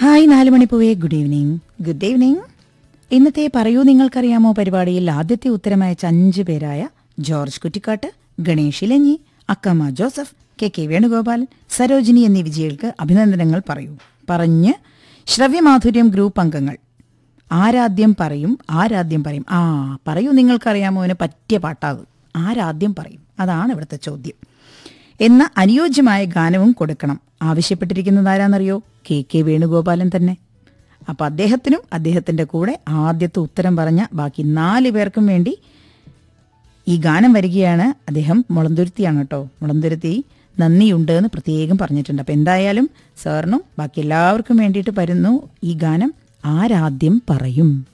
hi നാല് മണിപ്പൂവേ good evening good evening ഇന്നത്തെ പറയൂ നിങ്ങൾക്കറിയാമോ പരിപാടിയിൽ ആദ്യത്തെ ഉത്തരമയച്ച അഞ്ച് പേരായ George Kuttikkattu Ganesh Elanji Akkamma Joseph K K Venugopalan Sarojini എന്നീ വിജയികൾക്ക് അഭിനന്ദനങ്ങൾ പറയൂ പറഞ്ഞ് ശ്രവ്യമാധുര്യം ഗ്രൂപ്പ് അംഗങ്ങൾ ആരാദ്യം പറയും ആരാദ്യം പറയും ആ പറയൂ നിങ്ങൾക്കറിയാമോ അതിന് പറ്റിയ പാട്ടാകും ആരാദ്യം പറയും അതാണ് ഇവിടുത്തെ ചോദ്യം എന്ന അനുയോജ്യമായ ഗാനവും കൊടുക്കണം ആവശ്യപ്പെട്ടിരിക്കുന്നത് ആരാന്നറിയോ കെ കെ വേണുഗോപാലൻ തന്നെ അപ്പൊ അദ്ദേഹത്തിനും അദ്ദേഹത്തിന്റെ കൂടെ ആദ്യത്തെ ഉത്തരം പറഞ്ഞ ബാക്കി നാല് പേർക്കും വേണ്ടി ഈ ഗാനം വരികയാണ് അദ്ദേഹം മുളന്തുരുത്തിയാണ് കേട്ടോ മുളന്തുരുത്തി നന്ദിയുണ്ട് എന്ന് പ്രത്യേകം പറഞ്ഞിട്ടുണ്ട് അപ്പൊ എന്തായാലും സാറിനും ബാക്കി എല്ലാവർക്കും വേണ്ടിയിട്ട് വരുന്നു ഈ ഗാനം ആരാദ്യം പറയും